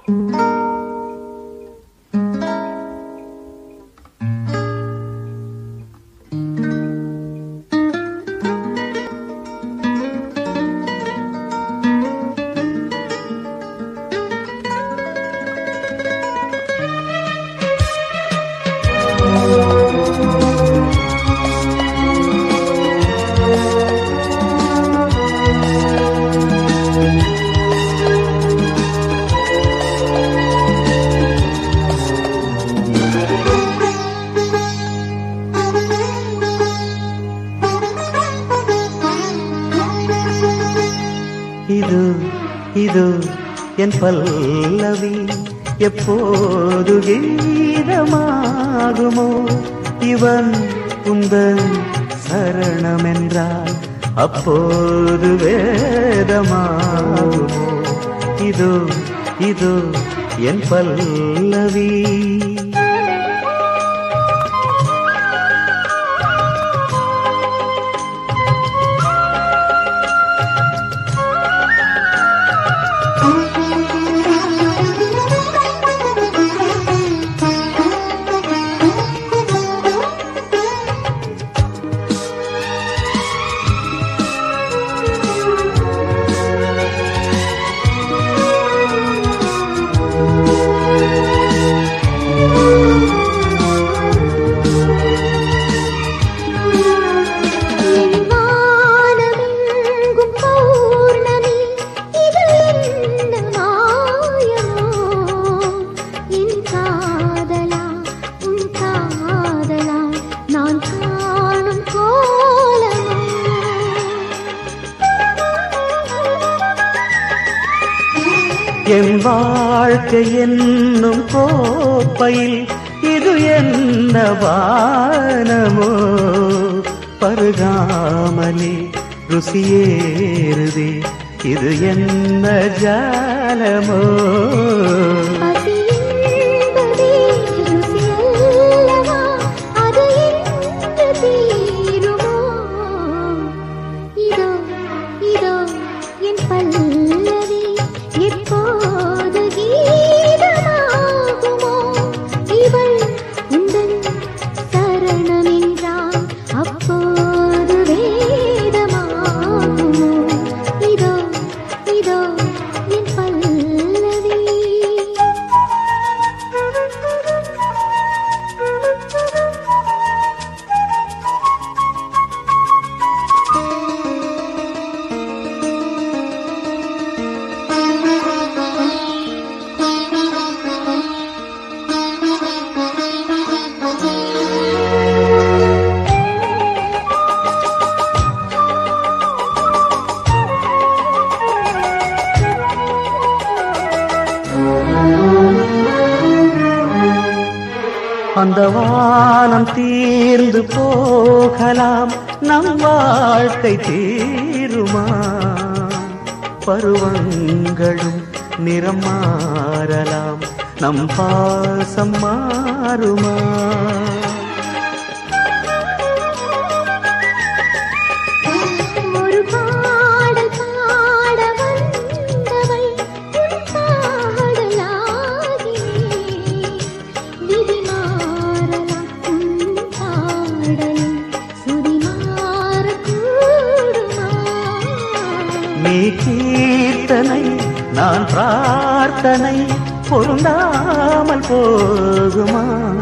இது இது என் பல்லவி எப்போது கீதமாகுமோ இவன் உந்தன் சரணமென்றால் அப்போது வேதமாகுமோ இது இது என் பல்லவி என் வானமெங்கும் பௌர்ணமி இது என்ன மாயமோ என் காதலா உன் காதலா நான் காணும் கோலமோ என் வாழ்க்கை என்னும் கோப்பையில் இது என்ன வானமோ பருகாமலே ருசியேறுதே இது என்ன ஜாலமோ பசி என்பதே ருசியல்லவா அது என்று தீருமோ இதோ இதோ என் பல்லவி எப்போது கீதமாகுமோ இவள் உந்தன் சரணமென்றால் அப்போது வேதமாகுமோ இதோ இதோ என் பல்லவி அந்த வானம் தீர்ந்து போகலாம் நம் வாழ்க்கை தீருமா பருவங்களும் நிறம் மாறலாம் நம் பாசம் மாறுமா ஒரு பாடல் பாட வந்தவள் உன் பாடலாகினே விதி மாறலாம் உன் பாடலில் சுதி மாறக்கூடுமா நீ கீர்த்தனை நான் பிரார்த்தனை பொருந்தாமல் போகுமா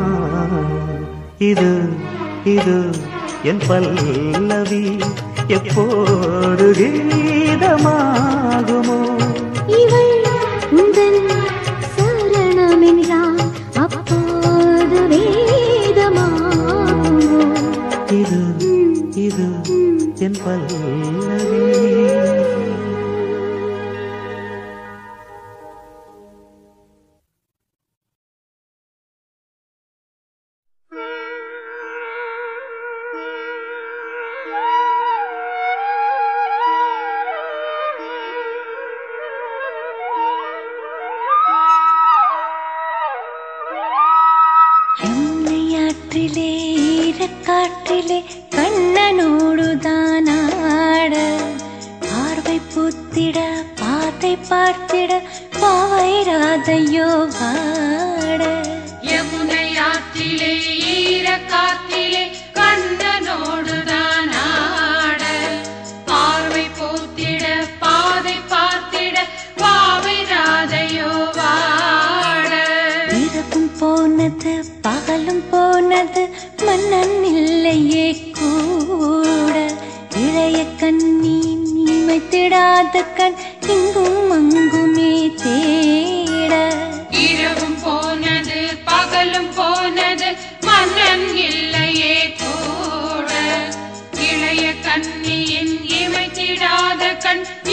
இது இது என் பல்லவி எப்போது கீதமாகுமோ இவள் உந்தன் சரணமென்றால் அப்போது வேதமாகுமோ இது இது என் பல்லவி யமுனையாற்றிலே ஈரக்காற்றிலே கண்ணனோடுதான் ஆட பார்வை பூத்திட பாதை பார்த்திட பாவைராதையோ வாட யமுனை ஆற்றிலே ஈர காற்றிலே கண்ணனோடுதான் ஆட பார்வை போத்திட பாதை பார்த்திட வாவை ராதையோ வாட இரவும் போனது பகலும் போனது மன்னன் இல்லையே கூட இளைய கண்ணி நிமைத்திடாத கண் இங்கும் அங்குமே தேட இரவும் போனது பகலும் போனது மன்னன் இல்லையே கூட இளைய கண்ணியின் இமைத்திடாத கண்